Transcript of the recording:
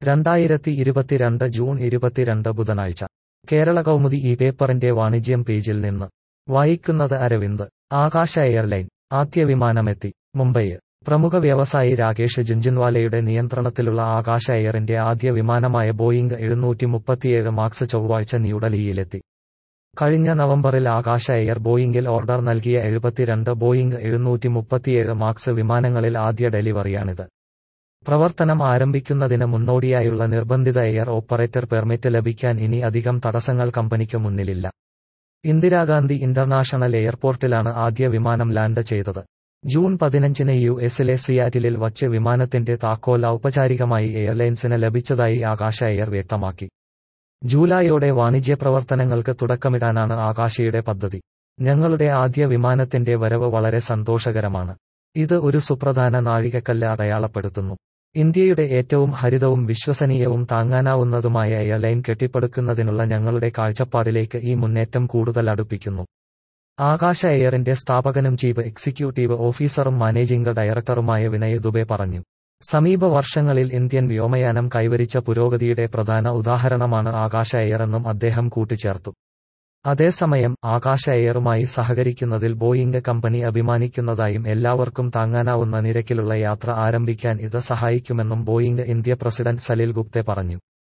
രണ്ടായിരത്തി ഇരുപത്തിരണ്ട് ജൂൺ ഇരുപത്തിരണ്ട് ബുധനാഴ്ച കേരള കൗമുദി ഈ പേപ്പറിന്റെ വാണിജ്യം പേജിൽ നിന്ന് വായിക്കുന്നത് അരവിന്ദ് ആകാശ എയർലൈൻ ആദ്യ വിമാനമെത്തി മുംബൈ പ്രമുഖ വ്യവസായി രാകേഷ് ജുൻജുൻവാലയുടെ നിയന്ത്രണത്തിലുള്ള ആകാശ എയറിന്റെ ആദ്യ വിമാനമായ ബോയിംഗ് എഴുന്നൂറ്റി മുപ്പത്തിയേഴ് മാക്സ് ചൊവ്വാഴ്ച ന്യൂഡൽഹിയിലെത്തി കഴിഞ്ഞ നവംബറിൽ ആകാശ എയർ ബോയിംഗിൽ ഓർഡർ നൽകിയ എഴുപത്തിരണ്ട് ബോയിംഗ് എഴുന്നൂറ്റി മുപ്പത്തിയേഴ് മാക്സ് വിമാനങ്ങളിൽ ആദ്യ ഡെലിവറിയാണിത് പ്രവർത്തനം ആരംഭിക്കുന്നതിന് മുന്നോടിയായുള്ള നിർബന്ധിത എയർ ഓപ്പറേറ്റർ പെർമിറ്റ് ലഭിക്കാൻ ഇനി അധികം തടസ്സങ്ങൾ കമ്പനിക്ക് മുന്നിലില്ല ഇന്ദിരാഗാന്ധി ഇന്റർനാഷണൽ എയർപോർട്ടിലാണ് ആദ്യ വിമാനം ലാൻഡ് ചെയ്തത് ജൂൺ പതിനഞ്ചിന് യു എസിലെ സിയാറ്റിലിൽ വച്ച് വിമാനത്തിന്റെ താക്കോൽ ഔപചാരികമായി എയർലൈൻസിന് ലഭിച്ചതായി ആകാശ എയർ വ്യക്തമാക്കി ജൂലൈയോടെ വാണിജ്യ പ്രവർത്തനങ്ങൾക്ക് തുടക്കമിടാനാണ് ആകാശയുടെ പദ്ധതി ഞങ്ങളുടെ ആദ്യ വിമാനത്തിന്റെ വരവ് വളരെ സന്തോഷകരമാണ് ഇത് ഒരു സുപ്രധാന നാഴികക്കല്ല് അടയാളപ്പെടുത്തുന്നു ഇന്ത്യയുടെ ഏറ്റവും ഹരിതവും വിശ്വസനീയവും താങ്ങാനാവുന്നതുമായ എയർലൈൻ കെട്ടിപ്പടുക്കുന്നതിനുള്ള ഞങ്ങളുടെ കാഴ്ചപ്പാടിലേക്ക് ഈ മുന്നേറ്റം കൂടുതൽ അടുപ്പിക്കുന്നു ആകാശ എയറിന്റെ സ്ഥാപകനും ചീഫ് എക്സിക്യൂട്ടീവ് ഓഫീസറും മാനേജിംഗ് ഡയറക്ടറുമായ വിനയ് ദുബെ പറഞ്ഞു സമീപ വർഷങ്ങളിൽ ഇന്ത്യൻ വ്യോമയാനം കൈവരിച്ച പുരോഗതിയുടെ പ്രധാന ഉദാഹരണമാണ് ആകാശ എയറെന്നും അദ്ദേഹം കൂട്ടിച്ചേർത്തു അതേസമയം ആകാശ എയറുമായി സഹകരിക്കുന്നതിൽ ബോയിംഗ് കമ്പനി അഭിമാനിക്കുന്നതായും എല്ലാവർക്കും താങ്ങാനാവുന്ന നിരക്കിലുള്ള യാത്ര ആരംഭിക്കാൻ ഇത് സഹായിക്കുമെന്നും Boeing India president Salil Gupte പറഞ്ഞു